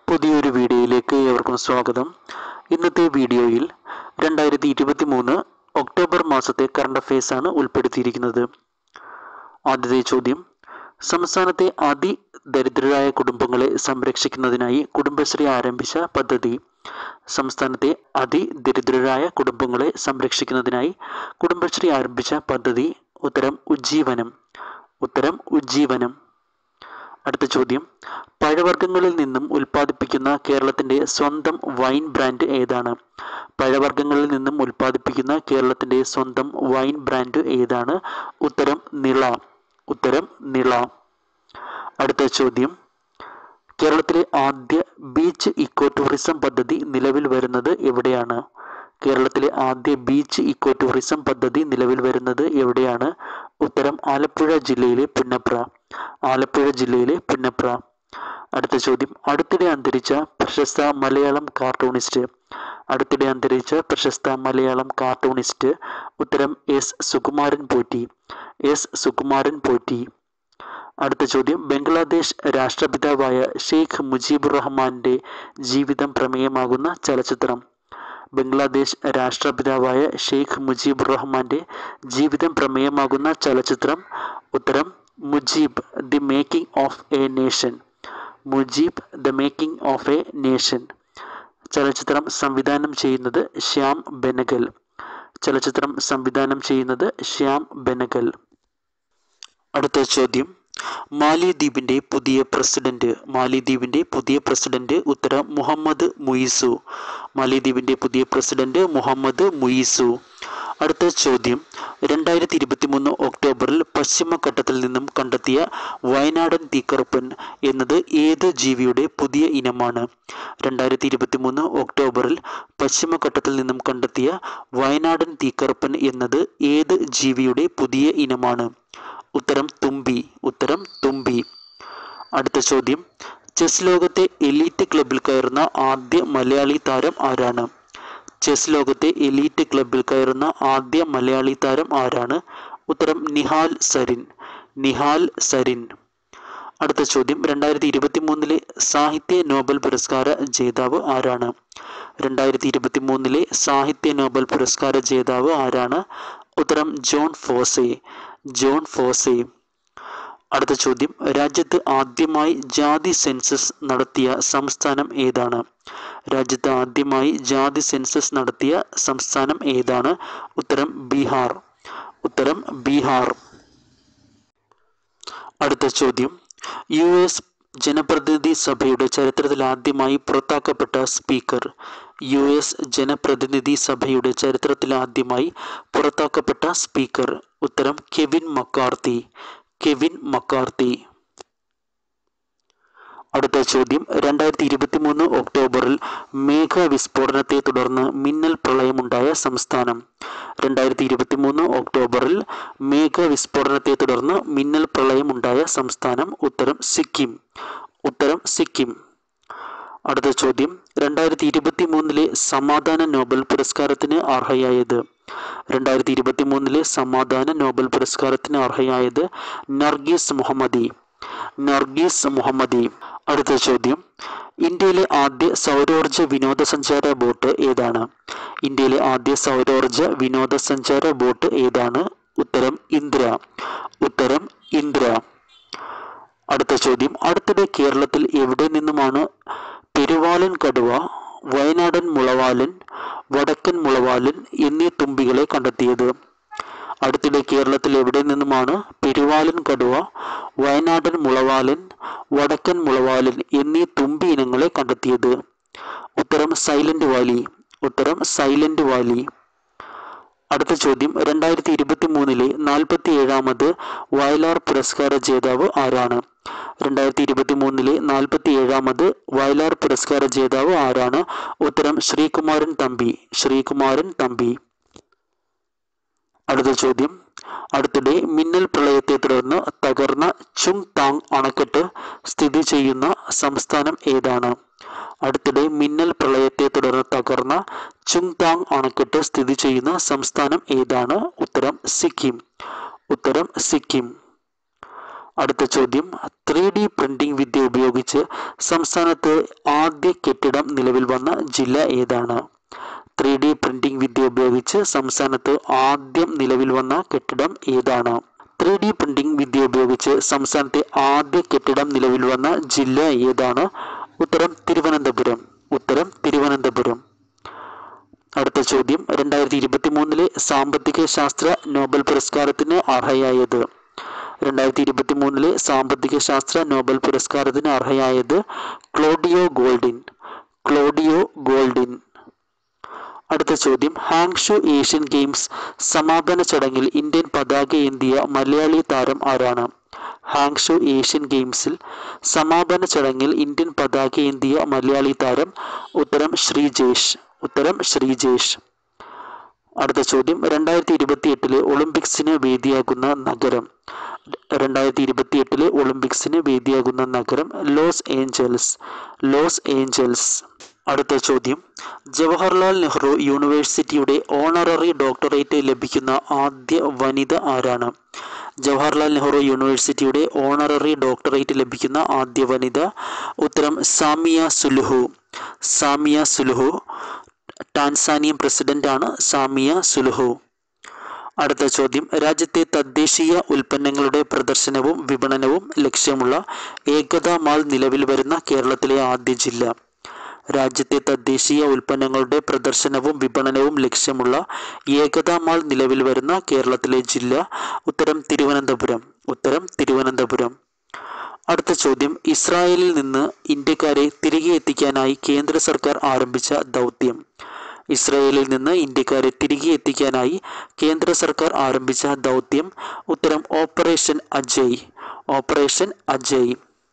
പുതിയൊരു വീഡിയോയിലേക്ക് ഏവർക്കും സ്വാഗതം ഇന്നത്തെ വീഡിയോയിൽ രണ്ടായിരത്തി ഇരുപത്തി മൂന്ന് ഒക്ടോബർ മാസത്തെ കറണ്ട് അഫയേഴ്സ് ആണ് ഉൾപ്പെടുത്തിയിരിക്കുന്നത് ആദ്യത്തെ ചോദ്യം സംസ്ഥാനത്തെ അതിദരിദ്രരായ കുടുംബങ്ങളെ സംരക്ഷിക്കുന്നതിനായി കുടുംബശ്രീ ആരംഭിച്ച പദ്ധതി സംസ്ഥാനത്തെ അതിദരിദ്രരായ കുടുംബങ്ങളെ സംരക്ഷിക്കുന്നതിനായി കുടുംബശ്രീ ആരംഭിച്ച പദ്ധതി ഉത്തരം ഉജ്ജീവനം ഉത്തരം ഉജ്ജീവനം അടുത്ത ചോദ്യം പഴവർഗ്ഗങ്ങളിൽ നിന്നും ഉൽപ്പാദിപ്പിക്കുന്ന കേരളത്തിന്റെ സ്വന്തം വൈൻ ബ്രാൻഡ് ഏതാണ് പഴവർഗ്ഗങ്ങളിൽ നിന്നും ഉൽപ്പാദിപ്പിക്കുന്ന കേരളത്തിന്റെ സ്വന്തം വൈൻ ബ്രാൻഡ് ഏതാണ് ഉത്തരം നിള ഉത്തരം നിള അടുത്ത ചോദ്യം കേരളത്തിലെ ആദ്യ ബീച്ച് ഇക്കോ ടൂറിസം പദ്ധതി നിലവിൽ വരുന്നത് എവിടെയാണ് കേരളത്തിലെ ആദ്യ ബീച്ച് ഇക്കോ ടൂറിസം പദ്ധതി നിലവിൽ വരുന്നത് എവിടെയാണ് ഉത്തരം ആലപ്പുഴ ജില്ലയിലെ പുന്നപ്ര ആലപ്പുഴ ജില്ലയിലെ പുന്നപ്ര അടുത്ത ചോദ്യം അടുത്തിടെ അന്തരിച്ച പ്രശസ്ത മലയാളം കാർട്ടൂണിസ്റ്റ് അടുത്തിടെ അന്തരിച്ച പ്രശസ്ത മലയാളം കാർട്ടൂണിസ്റ്റ് ഉത്തരം എസ് സുകുമാരൻ പോറ്റി എസ് സുകുമാരൻ പോറ്റി അടുത്ത ചോദ്യം ബംഗ്ലാദേശ് രാഷ്ട്രപിതാവായ ഷെയ്ഖ് മുജീബുർ റഹ്മാന്റെ ജീവിതം പ്രമേയമാകുന്ന ചലച്ചിത്രം ബംഗ്ലാദേശ് രാഷ്ട്രപിതാവായ ഷെയ്ഖ് മുജീബുർ റഹ്മാന്റെ ജീവിതം പ്രമേയമാകുന്ന ചലച്ചിത്രം ഉത്തരം Mujib the making of a nation Mujib the making of a nation ചലച്ചിത്രം സംവിധാനം ചെയ്യുന്നത് ശ്യാം ബെനഗൽ ചലച്ചിത്രം സംവിധാനം ചെയ്യുന്നത് ശ്യാം ബെനഗൽ അടുത്ത ചോദ്യം മാലിദ്വീപിന്റെ പുതിയ പ്രസിഡന്റ് മാലിദ്വീപിന്റെ പുതിയ പ്രസിഡന്റ് ഉത്തരം മുഹമ്മദ് മുയിസു മാലിദ്വീപിന്റെ പുതിയ പ്രസിഡന്റ് മുഹമ്മദ് മുയിസു അടുത്ത ചോദ്യം രണ്ടായിരത്തി ഇരുപത്തി മൂന്ന് ഒക്ടോബറിൽ പശ്ചിമഘട്ടത്തിൽ നിന്നും കണ്ടെത്തിയ വയനാടൻ തീക്കറുപ്പൻ എന്നത് ഏത് ജീവിയുടെ പുതിയ ഇനമാണ് രണ്ടായിരത്തി ഇരുപത്തി മൂന്ന് ഒക്ടോബറിൽ പശ്ചിമഘട്ടത്തിൽ നിന്നും കണ്ടെത്തിയ വയനാടൻ തീക്കറുപ്പൻ എന്നത് ഏത് ജീവിയുടെ പുതിയ ഇനമാണ് ഉത്തരം തുമ്പി ഉത്തരം തുമ്പി അടുത്ത ചോദ്യം ചെസ് ലോകത്തെ എലീറ്റ് ക്ലബിൽ കയറുന്ന ആദ്യ മലയാളി താരം ആരാണ് ചെസ് ലോകത്തെ എലീറ്റ് ക്ലബിൽ കയറുന്ന ആദ്യ മലയാളി താരം ആരാണ് ഉത്തരം നിഹാൽ സരിൻ നിഹാൽ സരിൻ അടുത്ത ചോദ്യം രണ്ടായിരത്തി ഇരുപത്തി മൂന്നിലെ സാഹിത്യ നോബൽ പുരസ്കാര ജേതാവ് ആരാണ് രണ്ടായിരത്തി ഇരുപത്തി മൂന്നിലെ സാഹിത്യ നോബൽ പുരസ്കാര ജേതാവ് ആരാണ് ഉത്തരം ജോൺ ഫോസെ ജോൺ ഫോസെ അടുത്ത ചോദ്യം രാജ്യത്ത് ആദ്യമായി ജാതി സെൻസസ് നടത്തിയ സംസ്ഥാനം ഏതാണ് രാജ്യത്ത് ആദ്യമായി ജാതി സെൻസസ് നടത്തിയ സംസ്ഥാനം ഏതാണ് ഉത്തരം ബീഹാർ ഉത്തരം ബീഹാർ അടുത്ത ചോദ്യം യു എസ് ജനപ്രതിനിധി സഭയുടെ ചരിത്രത്തിൽ ആദ്യമായി പുറത്താക്കപ്പെട്ട സ്പീക്കർ യു എസ് ജനപ്രതിനിധി സഭയുടെ ചരിത്രത്തിൽ ആദ്യമായി പുറത്താക്കപ്പെട്ട സ്പീക്കർ ഉത്തരം കെവിൻ മക്കാർത്തി കെവിൻ മക്കാർത്തി അടുത്ത ചോദ്യം രണ്ടായിരത്തി ഇരുപത്തി മൂന്ന് ഒക്ടോബറിൽ മേഘവിസ്ഫോടനത്തെ തുടർന്ന് മിന്നൽ പ്രളയമുണ്ടായ സംസ്ഥാനം രണ്ടായിരത്തി ഇരുപത്തി മൂന്ന് ഒക്ടോബറിൽ മേഘവിസ്ഫോടനത്തെ തുടർന്ന് മിന്നൽ പ്രളയമുണ്ടായ സംസ്ഥാനം ഉത്തരം സിക്കിം ഉത്തരം സിക്കിം അടുത്ത ചോദ്യം രണ്ടായിരത്തി ഇരുപത്തി മൂന്നിലെ സമാധാന നോബൽ പുരസ്കാരത്തിന് അർഹയായത് രണ്ടായിരത്തി ഇരുപത്തി മൂന്നിലെ സമാധാന നോബൽ പുരസ്കാരത്തിന് അർഹയായത് നർഗീസ് മുഹമ്മദി നർഗീസ് മുഹമ്മദി അടുത്ത ചോദ്യം ഇന്ത്യയിലെ ആദ്യ സൗരോർജ വിനോദസഞ്ചാര ബോട്ട് ഏതാണ് ഇന്ത്യയിലെ ആദ്യ സൗരോർജ വിനോദസഞ്ചാര ബോട്ട് ഏതാണ് ഉത്തരം ഇന്ദ്ര ഉത്തരം ഇന്ദ്ര അടുത്ത ചോദ്യം അടുത്തിടെ കേരളത്തിൽ എവിടെ നിന്നുമാണ് പെരുവാലൻ കടുവ വയനാടൻ മുളവാലൻ വടക്കൻ മുളവാലൻ എന്നീ തുമ്പികളെ കണ്ടെത്തിയത് അടുത്തിടെ കേരളത്തിൽ എവിടെ നിന്നുമാണ് പെരുവാലൻ കടുവ വയനാടൻ മുളവാലൻ വടക്കൻ മുളവാലൻ എന്നീ തുമ്പി ഇനങ്ങളെ കണ്ടെത്തിയത് ഉത്തരം സൈലന്റ് വാലി ഉത്തരം സൈലന്റ് വാലി അടുത്ത ചോദ്യം രണ്ടായിരത്തി ഇരുപത്തി മൂന്നിലെ നാൽപ്പത്തി ഏഴാമത് വയലാർ പുരസ്കാര ജേതാവ് ആരാണ് രണ്ടായിരത്തി ഇരുപത്തി മൂന്നിലെ നാൽപ്പത്തി ഏഴാമത് വയലാർ പുരസ്കാര ജേതാവ് ആരാണ് ഉത്തരം ശ്രീകുമാരൻ തമ്പി ശ്രീകുമാരൻ തമ്പി അടുത്ത ചോദ്യം അടുത്തിടെ മിന്നൽ പ്രളയത്തെ തുടർന്ന് തകർന്ന ചുങ് താങ് അണക്കെട്ട് സ്ഥിതി ചെയ്യുന്ന സംസ്ഥാനം ഏതാണ് അടുത്തിടെ മിന്നൽ പ്രളയത്തെ തുടർന്ന് തകർന്ന ചുങ് താങ് അണക്കെട്ട് സ്ഥിതി ചെയ്യുന്ന സംസ്ഥാനം ഏതാണ് ഉത്തരം സിക്കിം ഉത്തരം സിക്കിം അടുത്ത ചോദ്യം ത്രീ ഡി പ്രിന്റിംഗ് വിദ്യ ഉപയോഗിച്ച് സംസ്ഥാനത്ത് ആദ്യ കെട്ടിടം നിലവിൽ വന്ന ജില്ല ഏതാണ് ത്രീ ഡി പ്രിന്റിംഗ് വിദ്യ ഉപയോഗിച്ച് സംസ്ഥാനത്ത് ആദ്യം നിലവിൽ വന്ന കെട്ടിടം ഏതാണ് ത്രീ ഡി പ്രിന്റിംഗ് വിദ്യ ഉപയോഗിച്ച് സംസ്ഥാനത്തെ ആദ്യ കെട്ടിടം നിലവിൽ വന്ന ജില്ല ഏതാണ് ഉത്തരം തിരുവനന്തപുരം ഉത്തരം തിരുവനന്തപുരം അടുത്ത ചോദ്യം രണ്ടായിരത്തി ഇരുപത്തി മൂന്നിലെ സാമ്പത്തിക ശാസ്ത്ര നോബൽ പുരസ്കാരത്തിന് അർഹയായത് രണ്ടായിരത്തി ഇരുപത്തി മൂന്നിലെ സാമ്പത്തിക ശാസ്ത്ര നോബൽ പുരസ്കാരത്തിന് അർഹയായത് ക്ലോഡിയോ ഗോൾഡിൻ ക്ലോഡിയോ ഗോൾഡിൻ അടുത്ത ചോദ്യം ഹാങ്ഷു ഏഷ്യൻ ഗെയിംസ് സമാപന ചടങ്ങിൽ ഇന്ത്യൻ പതാക ഏന്തിയ മലയാളി താരം ആരാണ് ഹാങ്ഷു ഏഷ്യൻ ഗെയിംസിൽ സമാപന ചടങ്ങിൽ ഇന്ത്യൻ പതാക ഏന്തിയ മലയാളി താരം ഉത്തരം ശ്രീജേഷ് ഉത്തരം ശ്രീജേഷ് അടുത്ത ചോദ്യം രണ്ടായിരത്തി ഇരുപത്തി എട്ടിലെ ഒളിമ്പിക്സിന് വേദിയാകുന്ന നഗരം രണ്ടായിരത്തി ഇരുപത്തി എട്ടിലെ ഒളിമ്പിക്സിന് വേദിയാകുന്ന നഗരം ലോസ് ഏഞ്ചൽസ് ലോസ് ഏഞ്ചൽസ് അടുത്ത ചോദ്യം ജവഹർലാൽ നെഹ്റു യൂണിവേഴ്സിറ്റിയുടെ ഓണററി ഡോക്ടറേറ്റ് ലഭിക്കുന്ന ആദ്യ വനിത ആരാണ് ജവഹർലാൽ നെഹ്റു യൂണിവേഴ്സിറ്റിയുടെ ഓണററി ഡോക്ടറേറ്റ് ലഭിക്കുന്ന ആദ്യ വനിത ഉത്തരം Samia Suluhu Samia Suluhu Tanzanian പ്രസിഡന്റാണ് സാമിയ സുലുഹു അടുത്ത ചോദ്യം രാജ്യത്തെ തദ്ദേശീയ ഉൽപ്പന്നങ്ങളുടെ പ്രദർശനവും വിപണനവും ലക്ഷ്യമുള്ള ഏകതാ മാൾ നിലവിൽ വരുന്ന കേരളത്തിലെ ആദ്യ ജില്ല രാജ്യത്തെ തദ്ദേശീയ ഉൽപ്പന്നങ്ങളുടെ പ്രദർശനവും വിപണനവും ലക്ഷ്യമുള്ള ഏകതാ മാൾ നിലവിൽ വരുന്ന കേരളത്തിലെ ജില്ല ഉത്തരം തിരുവനന്തപുരം ഉത്തരം തിരുവനന്തപുരം അടുത്ത ചോദ്യം ഇസ്രായേലിൽ നിന്ന് ഇന്ത്യക്കാരെ തിരികെ എത്തിക്കാനായി കേന്ദ്ര സർക്കാർ ആരംഭിച്ച ദൗത്യം ഇസ്രായേലിൽ നിന്ന് ഇന്ത്യക്കാരെ തിരികെ എത്തിക്കാനായി കേന്ദ്ര സർക്കാർ ആരംഭിച്ച ദൗത്യം ഉത്തരം ഓപ്പറേഷൻ അജയ് ഓപ്പറേഷൻ അജയ്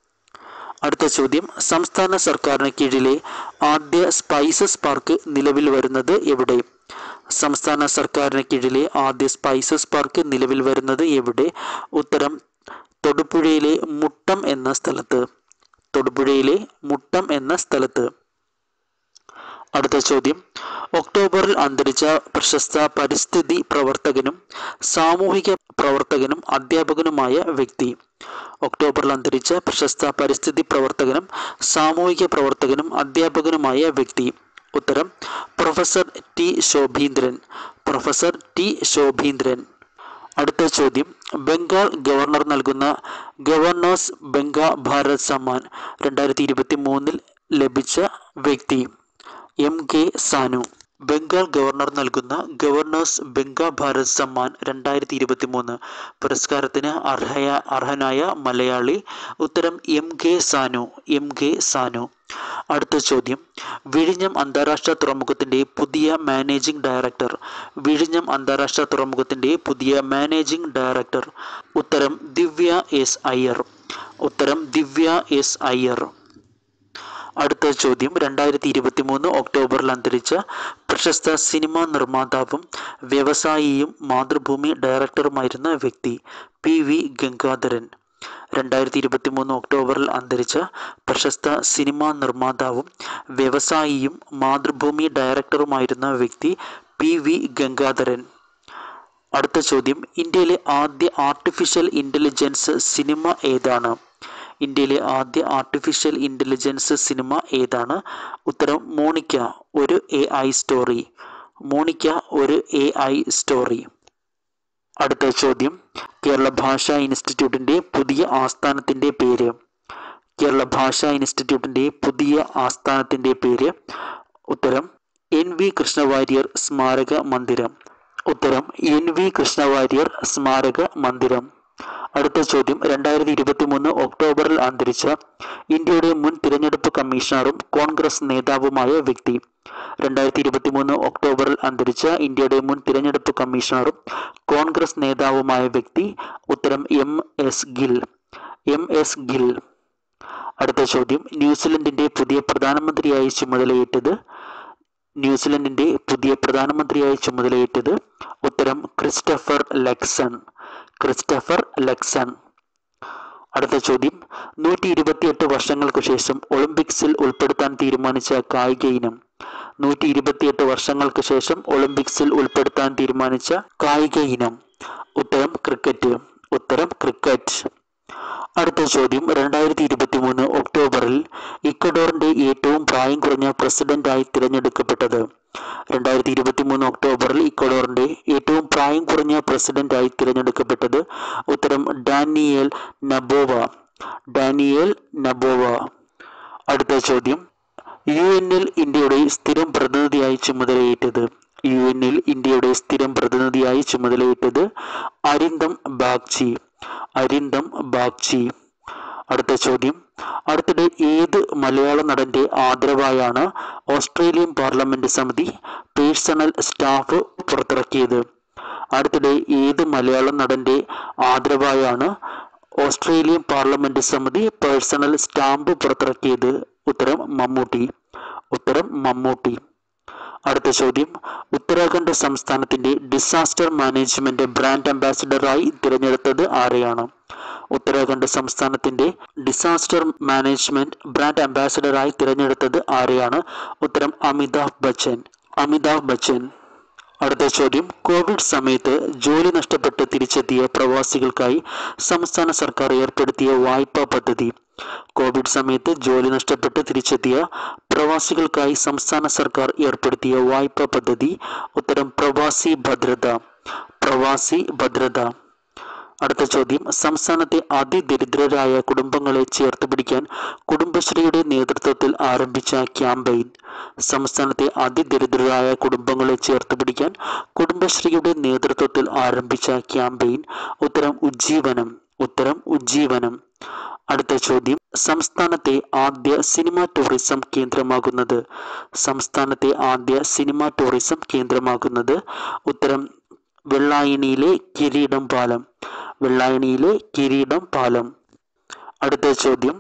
അടുത്ത ചോദ്യം സംസ്ഥാന സർക്കാരിന് കീഴിലെ ആദ്യ സ്പൈസസ് പാർക്ക് നിലവിൽ വരുന്നത് എവിടെ സംസ്ഥാന സർക്കാരിന് കീഴിലെ ആദ്യ സ്പൈസസ് പാർക്ക് നിലവിൽ വരുന്നത് എവിടെ ഉത്തരം തൊടുപുഴയിലെ മുട്ടം എന്ന സ്ഥലത്ത് തൊടുപുഴയിലെ മുട്ടം എന്ന സ്ഥലത്ത് അടുത്ത ചോദ്യം ഒക്ടോബറിൽ അന്തരിച്ച പ്രശസ്ത പരിസ്ഥിതി പ്രവർത്തകനും സാമൂഹിക പ്രവർത്തകനും അധ്യാപകനുമായ വ്യക്തി ഒക്ടോബറിൽ അന്തരിച്ച പ്രശസ്ത പരിസ്ഥിതി പ്രവർത്തകനും സാമൂഹിക പ്രവർത്തകനും അധ്യാപകനുമായ വ്യക്തി ഉത്തരം professor T Shobheendran professor T Shobheendran അടുത്ത ചോദ്യം ബംഗാൾ ഗവർണർ നൽകുന്ന ഗവർണേഴ്സ് ബംഗാ ഭാരത് സമ്മാൻ രണ്ടായിരത്തി ഇരുപത്തി മൂന്നിൽ ലഭിച്ച വ്യക്തി M K Sanu Bengal governor നൽകുന്ന ഗവർണേഴ്സ് ബംഗാ ഭാരത് സമ്മാൻ രണ്ടായിരത്തി ഇരുപത്തി മൂന്ന് പുരസ്കാരത്തിന് അർഹയ അർഹനായ മലയാളി ഉത്തരം M K Sanu M K Sanu അടുത്ത ചോദ്യം വിഴിഞ്ഞം അന്താരാഷ്ട്ര തുറമുഖത്തിന്റെ പുതിയ മാനേജിംഗ് ഡയറക്ടർ വിഴിഞ്ഞം അന്താരാഷ്ട്ര തുറമുഖത്തിന്റെ പുതിയ മാനേജിംഗ് ഡയറക്ടർ ഉത്തരം ദിവ്യ എസ് അയ്യർ ഉത്തരം ദിവ്യ എസ് അയ്യർ അടുത്ത ചോദ്യം രണ്ടായിരത്തി ഇരുപത്തി മൂന്ന് ഒക്ടോബറിൽ അന്തരിച്ച പ്രശസ്ത സിനിമാ നിർമ്മാതാവും വ്യവസായിയും മാതൃഭൂമി ഡയറക്ടറുമായിരുന്ന വ്യക്തി പി വി ഗംഗാധരൻ രണ്ടായിരത്തി ഇരുപത്തി മൂന്ന് ഒക്ടോബറിൽ അന്തരിച്ച പ്രശസ്ത സിനിമാ നിർമ്മാതാവും വ്യവസായിയും മാതൃഭൂമി ഡയറക്ടറുമായിരുന്ന വ്യക്തി പി വി ഗംഗാധരൻ അടുത്ത ചോദ്യം ഇന്ത്യയിലെ ആദ്യ ആർട്ടിഫിഷ്യൽ ഇൻ്റലിജൻസ് സിനിമ ഏതാണ് ഇന്ത്യയിലെ ആദ്യ ആർട്ടിഫിഷ്യൽ ഇൻ്റലിജൻസ് സിനിമ ഏതാണ് ഉത്തരം മോണിക്ക ഒരു എ ഐ സ്റ്റോറി മോണിക്ക ഒരു എ ഐ സ്റ്റോറി അടുത്ത ചോദ്യം കേരള ഭാഷാ ഇൻസ്റ്റിറ്റ്യൂട്ടിൻ്റെ പുതിയ ആസ്ഥാനത്തിൻ്റെ പേര് കേരള ഭാഷാ ഇൻസ്റ്റിറ്റ്യൂട്ടിൻ്റെ പുതിയ ആസ്ഥാനത്തിൻ്റെ പേര് ഉത്തരം എൻ വി കൃഷ്ണവാര്യർ സ്മാരക മന്ദിരം ഉത്തരം എൻ വി കൃഷ്ണവാര്യർ സ്മാരക മന്ദിരം അടുത്ത ചോദ്യം രണ്ടായിരത്തി ഇരുപത്തി മൂന്ന് ഒക്ടോബറിൽ അന്തരിച്ച ഇന്ത്യയുടെ മുൻ തിരഞ്ഞെടുപ്പ് കമ്മീഷണറും കോൺഗ്രസ് നേതാവുമായ വ്യക്തി രണ്ടായിരത്തി ഇരുപത്തി മൂന്ന് ഒക്ടോബറിൽ അന്തരിച്ച ഇന്ത്യയുടെ മുൻ തിരഞ്ഞെടുപ്പ് കമ്മീഷണറും കോൺഗ്രസ് നേതാവുമായ വ്യക്തി ഉത്തരം M S Gill M S Gill അടുത്ത ചോദ്യം ന്യൂസിലൻഡിന്റെ പുതിയ പ്രധാനമന്ത്രിയായി ചുമതലയേറ്റത് ന്യൂസിലൻഡിന്റെ പുതിയ പ്രധാനമന്ത്രിയായി ചുമതലയേറ്റത് ഉത്തരം ക്രിസ്റ്റഫർ ലെക്സൺ ക്രിസ്റ്റഫർ ലെക്സൺ അടുത്ത ചോദ്യം നൂറ്റി ഇരുപത്തിയെട്ട് വർഷങ്ങൾക്ക് ശേഷം ഒളിമ്പിക്സിൽ ഉൾപ്പെടുത്താൻ തീരുമാനിച്ച കായിക ഇനം നൂറ്റി ഇരുപത്തിയെട്ട് വർഷങ്ങൾക്ക് ശേഷം ഒളിമ്പിക്സിൽ ഉൾപ്പെടുത്താൻ തീരുമാനിച്ച കായിക ഇനം ഉത്തരം ക്രിക്കറ്റ് ഉത്തരം ക്രിക്കറ്റ് അടുത്ത ചോദ്യം രണ്ടായിരത്തി ഇരുപത്തി മൂന്ന് ഒക്ടോബറിൽ ഇക്വഡോറിന്റെ ഏറ്റവും പ്രായം കുറഞ്ഞ പ്രസിഡന്റായി തിരഞ്ഞെടുക്കപ്പെട്ടത് രണ്ടായിരത്തി ഇരുപത്തി മൂന്ന് ഒക്ടോബറിൽ ഇക്വഡോറിന്റെ ഏറ്റവും പ്രായം കുറഞ്ഞ പ്രസിഡന്റായി തിരഞ്ഞെടുക്കപ്പെട്ടത് ഉത്തരം ഡാനിയേൽ നബോവ ഡാനിയേൽ നബോവ അടുത്ത ചോദ്യം യു എന്നിൽ ഇന്ത്യയുടെ സ്ഥിരം പ്രതിനിധിയായി ചുമതലയേറ്റത് യു എന്നിൽ ഇന്ത്യയുടെ സ്ഥിരം പ്രതിനിധിയായി ചുമതലയേറ്റത് അരിന്ദം ബാഗ്ചി അരിന്ദം ബാഗ്ചി അടുത്ത ചോദ്യം അടുത്തിടെ ഏത് മലയാള നടന്റെ ആദരവായാണ് ഓസ്ട്രേലിയൻ പാർലമെന്റ് സമിതി പേഴ്സണൽ സ്റ്റാഫ് പുറത്തിറക്കിയത് അടുത്തിടെ ഏത് മലയാള നടന്റെ ആദരവായാണ് ഓസ്ട്രേലിയൻ പാർലമെന്റ് സമിതി പേഴ്സണൽ സ്റ്റാമ്പ് പുറത്തിറക്കിയത് ഉത്തരം മമ്മൂട്ടി ഉത്തരം മമ്മൂട്ടി അടുത്ത ചോദ്യം ഉത്തരാഖണ്ഡ് സംസ്ഥാനത്തിന്റെ ഡിസാസ്റ്റർ മാനേജ്മെന്റ് ബ്രാൻഡ് അംബാസിഡറായി തിരഞ്ഞെടുത്തത് ആരെയാണ് ഉത്തരാഖണ്ഡ് സംസ്ഥാനത്തിന്റെ ഡിസാസ്റ്റർ മാനേജ്മെന്റ് ബ്രാൻഡ് അംബാസിഡറായി തിരഞ്ഞെടുത്തത് ആരെയാണ് ഉത്തരം അമിതാഭ് ബച്ചൻ അമിതാഭ് ബച്ചൻ അടുത്ത ചോദ്യം കോവിഡ് സമയത്ത് ജോലി നഷ്ടപ്പെട്ട് തിരിച്ചെത്തിയ പ്രവാസികൾക്കായി സംസ്ഥാന സർക്കാർ ഏർപ്പെടുത്തിയ വായ്പാ പദ്ധതി കോവിഡ് സമയത്ത് ജോലി നഷ്ടപ്പെട്ട് തിരിച്ചെത്തിയ പ്രവാസികൾക്കായി സംസ്ഥാന സർക്കാർ ഏർപ്പെടുത്തിയ വായ്പാ പദ്ധതി ഉത്തരം പ്രവാസി ഭദ്രത പ്രവാസി ഭദ്രത അടുത്ത ചോദ്യം സംസ്ഥാനത്തെ അതിദരിദ്രരായ കുടുംബങ്ങളെ ചേർത്ത് പിടിക്കാൻ കുടുംബശ്രീയുടെ നേതൃത്വത്തിൽ ആരംഭിച്ച ക്യാമ്പയിൻ സംസ്ഥാനത്തെ അതിദരിദ്രരായ കുടുംബങ്ങളെ ചേർത്ത് പിടിക്കാൻ കുടുംബശ്രീയുടെ നേതൃത്വത്തിൽ ആരംഭിച്ച ക്യാമ്പയിൻ ഉത്തരം ഉജ്ജീവനം ഉത്തരം ഉജ്ജീവനം അടുത്ത ചോദ്യം സംസ്ഥാനത്തെ ആദ്യ സിനിമ ടൂറിസം കേന്ദ്രമാകുന്നത് സംസ്ഥാനത്തെ ആദ്യ സിനിമ ടൂറിസം കേന്ദ്രമാകുന്നത് ഉത്തരം വെള്ളായണിയിലെ കിരീടം പാലം വെള്ളായണിയിലെ കിരീടം പാലം അടുത്ത ചോദ്യം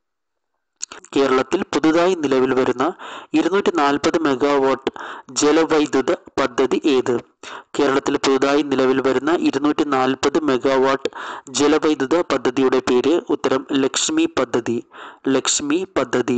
കേരളത്തിൽ പുതുതായി നിലവിൽ വരുന്ന ഇരുന്നൂറ്റി നാൽപ്പത് മെഗാവാട്ട് ജലവൈദ്യുത പദ്ധതി ഏത് കേരളത്തിൽ പുതുതായി നിലവിൽ വരുന്ന ഇരുന്നൂറ്റി നാൽപ്പത് മെഗാവാട്ട് ജലവൈദ്യുത പദ്ധതിയുടെ പേര് ഉത്തരം ലക്ഷ്മി പദ്ധതി ലക്ഷ്മി പദ്ധതി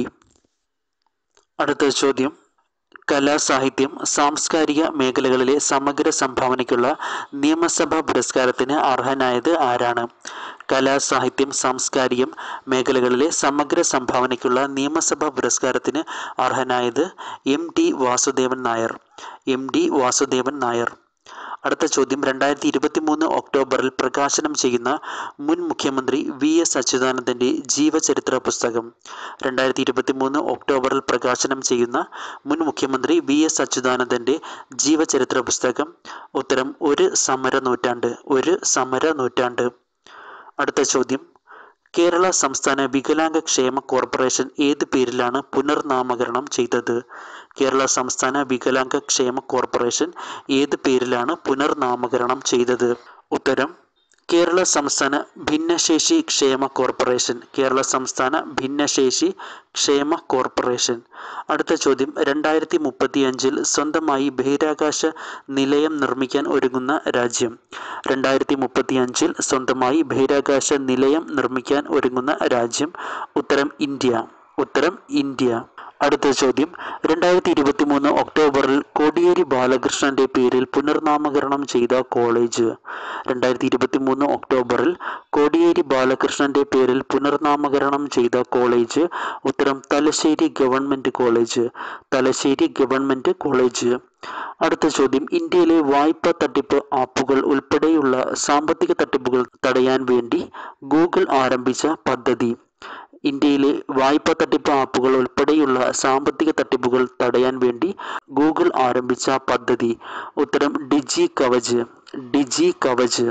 അടുത്ത ചോദ്യം കലാ സാഹിത്യം സാംസ്കാരിക മേഖലകളിലെ സമഗ്ര സംഭാവനയ്ക്കുള്ള നിയമസഭാ പുരസ്കാരത്തിന് അർഹനായത് ആരാണ് കലാ സാഹിത്യം സാംസ്കാരികം മേഖലകളിലെ സമഗ്ര സംഭാവനയ്ക്കുള്ള നിയമസഭാ പുരസ്കാരത്തിന് അർഹനായത് M T Vasudevan Nair M D Vasudevan Nair അടുത്ത ചോദ്യം രണ്ടായിരത്തി ഇരുപത്തി മൂന്ന് ഒക്ടോബറിൽ പ്രകാശനം ചെയ്യുന്ന മുൻ മുഖ്യമന്ത്രി വി എസ് അച്യുതാനന്ദൻ്റെ ജീവചരിത്ര പുസ്തകം രണ്ടായിരത്തി ഇരുപത്തി മൂന്ന് ഒക്ടോബറിൽ പ്രകാശനം ചെയ്യുന്ന മുൻ മുഖ്യമന്ത്രി വി എസ് അച്യുതാനന്ദൻ്റെ ജീവചരിത്ര പുസ്തകം ഉത്തരം ഒരു സമര നൂറ്റാണ്ട് ഒരു സമര നൂറ്റാണ്ട് അടുത്ത ചോദ്യം കേരള സംസ്ഥാന വികലാംഗ ക്ഷേമ കോർപ്പറേഷൻ ഏത് പേരിലാണ് പുനർനാമകരണം ചെയ്തത് കേരള സംസ്ഥാന വികലാംഗ ക്ഷേമ കോർപ്പറേഷൻ ഏത് പേരിലാണ് പുനർനാമകരണം ചെയ്തത് ഉത്തരം കേരള സംസ്ഥാന ഭിന്നശേഷി ക്ഷേമ കോർപ്പറേഷൻ കേരള സംസ്ഥാന ഭിന്നശേഷി ക്ഷേമ കോർപ്പറേഷൻ അടുത്ത ചോദ്യം രണ്ടായിരത്തി മുപ്പത്തി അഞ്ചിൽ സ്വന്തമായി ബഹിരാകാശ നിലയം നിർമ്മിക്കാൻ ഒരുങ്ങുന്ന രാജ്യം രണ്ടായിരത്തി മുപ്പത്തി അഞ്ചിൽ സ്വന്തമായി ബഹിരാകാശ നിലയം നിർമ്മിക്കാൻ ഒരുങ്ങുന്ന രാജ്യം ഉത്തരം ഇന്ത്യ ഉത്തരം ഇന്ത്യ അടുത്ത ചോദ്യം രണ്ടായിരത്തി ഇരുപത്തി മൂന്ന് ഒക്ടോബറിൽ കോടിയേരി ബാലകൃഷ്ണന്റെ പേരിൽ പുനർനാമകരണം ചെയ്ത കോളേജ് രണ്ടായിരത്തി ഇരുപത്തി മൂന്ന് ഒക്ടോബറിൽ കോടിയേരി ബാലകൃഷ്ണന്റെ പേരിൽ പുനർനാമകരണം ചെയ്ത കോളേജ് ഉത്തരം Thalassery government college Thalassery government college അടുത്ത ചോദ്യം ഇന്ത്യയിലെ വായ്പാ തട്ടിപ്പ് ആപ്പുകൾ ഉൾപ്പെടെയുള്ള സാമ്പത്തിക തട്ടിപ്പുകൾ തടയാൻ വേണ്ടി ഗൂഗിൾ ആരംഭിച്ച പദ്ധതി ഇന്ത്യയിലെ വായ്പാ തട്ടിപ്പ് ആപ്പുകൾ ഉൾപ്പെടെയുള്ള സാമ്പത്തിക തട്ടിപ്പുകൾ തടയാൻ വേണ്ടി ഗൂഗിൾ ആരംഭിച്ച പദ്ധതി ഉത്തരം ഡിജി കവച് ഡിജി കവച്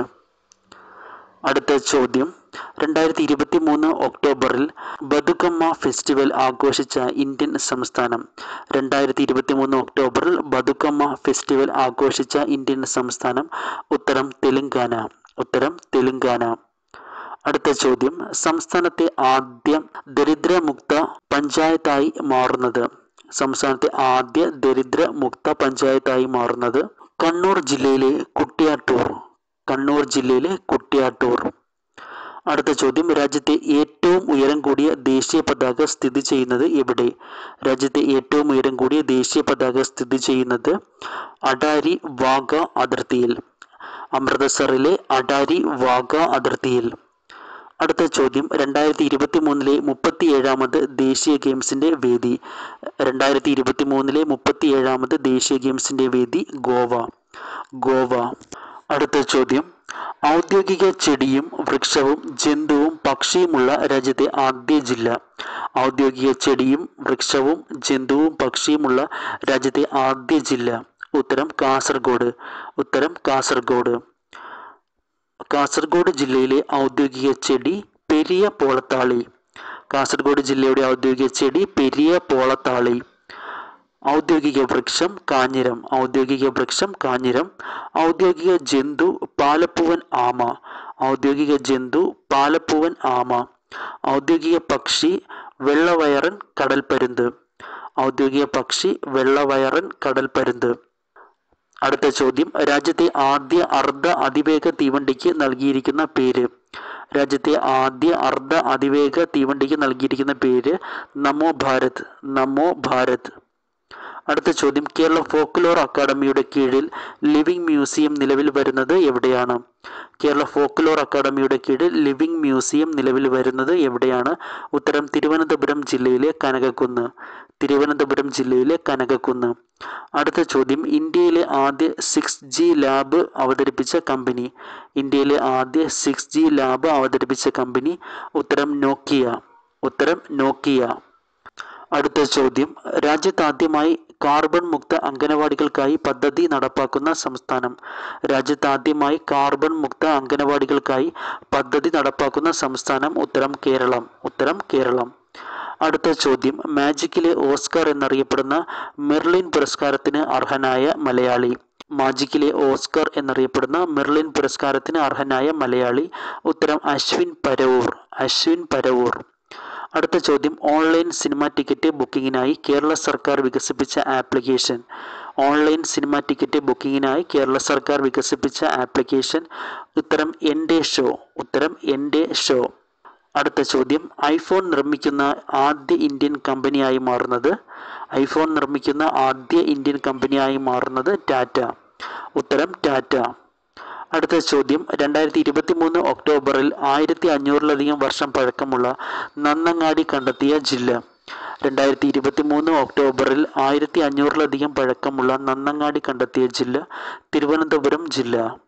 അടുത്ത ചോദ്യം രണ്ടായിരത്തി ഇരുപത്തി മൂന്ന് ഒക്ടോബറിൽ ബതുക്കമ്മ ഫെസ്റ്റിവൽ ആഘോഷിച്ച ഇന്ത്യൻ സംസ്ഥാനം രണ്ടായിരത്തി ഇരുപത്തി മൂന്ന് ഒക്ടോബറിൽ ബതുക്കമ്മ ഫെസ്റ്റിവൽ ആഘോഷിച്ച ഇന്ത്യൻ സംസ്ഥാനം ഉത്തരം തെലുങ്കാന ഉത്തരം തെലുങ്കാന അടുത്ത ചോദ്യം സംസ്ഥാനത്തെ ആദ്യ ദരിദ്രമുക്ത പഞ്ചായത്തായി മാറുന്നത് സംസ്ഥാനത്തെ ആദ്യ ദരിദ്രമുക്ത പഞ്ചായത്തായി മാറുന്നത് കണ്ണൂർ ജില്ലയിലെ കുട്ടിയാട്ടൂർ കണ്ണൂർ ജില്ലയിലെ കുട്ടിയാട്ടൂർ അടുത്ത ചോദ്യം രാജ്യത്തെ ഏറ്റവും ഉയരം കൂടിയ ദേശീയ പതാക സ്ഥിതി ചെയ്യുന്നത് എവിടെ രാജ്യത്തെ ഏറ്റവും ഉയരം കൂടിയ ദേശീയ പതാക സ്ഥിതി ചെയ്യുന്നത് അഡാരി വാഗ അതിർത്തിയിൽ അമൃതസറിലെ അഡാരി വാഗ അതിർത്തിയിൽ അടുത്ത ചോദ്യം രണ്ടായിരത്തി ഇരുപത്തി മൂന്നിലെ മുപ്പത്തി ഏഴാമത് ദേശീയ ഗെയിംസിന്റെ വേദി രണ്ടായിരത്തി ഇരുപത്തി മൂന്നിലെ മുപ്പത്തി ഏഴാമത് ദേശീയ ഗെയിംസിന്റെ വേദി ഗോവ ഗോവ അടുത്ത ചോദ്യം ഔദ്യോഗിക ചെടിയും വൃക്ഷവും ജന്തുവും പക്ഷിയുമുള്ള രാജ്യത്തെ ആദ്യ ജില്ല ഔദ്യോഗിക ചെടിയും വൃക്ഷവും ജന്തുവും പക്ഷിയുമുള്ള രാജ്യത്തെ ആദ്യ ജില്ല ഉത്തരം കാസർഗോഡ് ഉത്തരം കാസർഗോഡ് കാസർഗോഡ് ജില്ലയിലെ ഔദ്യോഗിക ചെടി പെരിയ പോളത്താളി കാസർഗോഡ് ജില്ലയുടെ ഔദ്യോഗിക ചെടി പെരിയ പോളത്താളി ഔദ്യോഗിക വൃക്ഷം കാഞ്ഞിരം ഔദ്യോഗിക വൃക്ഷം കാഞ്ഞിരം ഔദ്യോഗിക ജന്തു പാലപ്പൂവൻ ആമ ഔദ്യോഗിക ജന്തു പാലപ്പൂവൻ ആമ ഔദ്യോഗിക പക്ഷി വെള്ളവയറൻ കടൽപ്പരുന്ത് ഔദ്യോഗിക പക്ഷി വെള്ളവയറൻ കടൽപ്പരുന്ത് അടുത്ത ചോദ്യം രാജ്യത്തെ ആദ്യ അർദ്ധ അതിവേഗ തീവണ്ടിക്ക് നൽകിയിരിക്കുന്ന പേര് രാജ്യത്തെ ആദ്യ അർദ്ധ അതിവേഗ തീവണ്ടിക്ക് നൽകിയിരിക്കുന്ന പേര് നമോ ഭാരത് നമോ ഭാരത് അടുത്ത ചോദ്യം കേരള ഫോക്ലോർ അക്കാദമിയുടെ കീഴിൽ ലിവിംഗ് മ്യൂസിയം നിലവിൽ വരുന്നത് എവിടെയാണ് കേരള ഫോക്ലോർ അക്കാദമിയുടെ കീഴിൽ ലിവിംഗ് മ്യൂസിയം നിലവിൽ വരുന്നത് എവിടെയാണ് ഉത്തരം തിരുവനന്തപുരം ജില്ലയിലെ കനകക്കുന്ന് തിരുവനന്തപുരം ജില്ലയിലെ കനകക്കുന്ന് അടുത്ത ചോദ്യം ഇന്ത്യയിലെ ആദ്യ സിക്സ് ജി ലാബ് അവതരിപ്പിച്ച കമ്പനി ഇന്ത്യയിലെ ആദ്യ സിക്സ് ജി ലാബ് അവതരിപ്പിച്ച കമ്പനി ഉത്തരം നോക്കിയ ഉത്തരം നോക്കിയ അടുത്ത ചോദ്യം രാജ്യത്ത് ആദ്യമായി കാർബൺ മുക്ത അംഗനവാടികൾക്കായി പദ്ധതി നടപ്പാക്കുന്ന സംസ്ഥാനം രാജ്യത്ത് ആദ്യമായി കാർബൺ മുക്ത അംഗനവാടികൾക്കായി പദ്ധതി നടപ്പാക്കുന്ന സംസ്ഥാനം ഉത്തരം കേരളം ഉത്തരം കേരളം അടുത്ത ചോദ്യം മാജിക്കിലെ ഓസ്കാർ എന്നറിയപ്പെടുന്ന മെർലിൻ പുരസ്കാരത്തിന് അർഹനായ മലയാളി മാജിക്കിലെ ഓസ്കർ എന്നറിയപ്പെടുന്ന മെർലിൻ പുരസ്കാരത്തിന് അർഹനായ മലയാളി ഉത്തരം അശ്വിൻ പരവൂർ അശ്വിൻ പരവൂർ അടുത്ത ചോദ്യം ഓൺലൈൻ സിനിമ ടിക്കറ്റ് ബുക്കിങ്ങിനായി കേരള സർക്കാർ വികസിപ്പിച്ച ആപ്ലിക്കേഷൻ ഓൺലൈൻ സിനിമ ടിക്കറ്റ് ബുക്കിങ്ങിനായി കേരള സർക്കാർ വികസിപ്പിച്ച ആപ്ലിക്കേഷൻ ഉത്തരം എൻ്റെ ഷോ ഉത്തരം എൻ്റെ ഷോ അടുത്ത ചോദ്യം ഐഫോൺ നിർമ്മിക്കുന്ന ആദ്യ ഇന്ത്യൻ കമ്പനിയായി മാറുന്നത് ഐഫോൺ നിർമ്മിക്കുന്ന ആദ്യ ഇന്ത്യൻ കമ്പനിയായി മാറുന്നത് ടാറ്റ ഉത്തരം ടാറ്റ അടുത്ത ചോദ്യം രണ്ടായിരത്തി ഇരുപത്തി മൂന്ന് ഒക്ടോബറിൽ ആയിരത്തി അഞ്ഞൂറിലധികം വർഷം പഴക്കമുള്ള നന്നങ്ങാടി കണ്ടെത്തിയ ജില്ല രണ്ടായിരത്തി ഇരുപത്തി മൂന്ന് ഒക്ടോബറിൽ ആയിരത്തി അഞ്ഞൂറിലധികം പഴക്കമുള്ള നന്നങ്ങാടി കണ്ടെത്തിയ ജില്ല തിരുവനന്തപുരം ജില്ല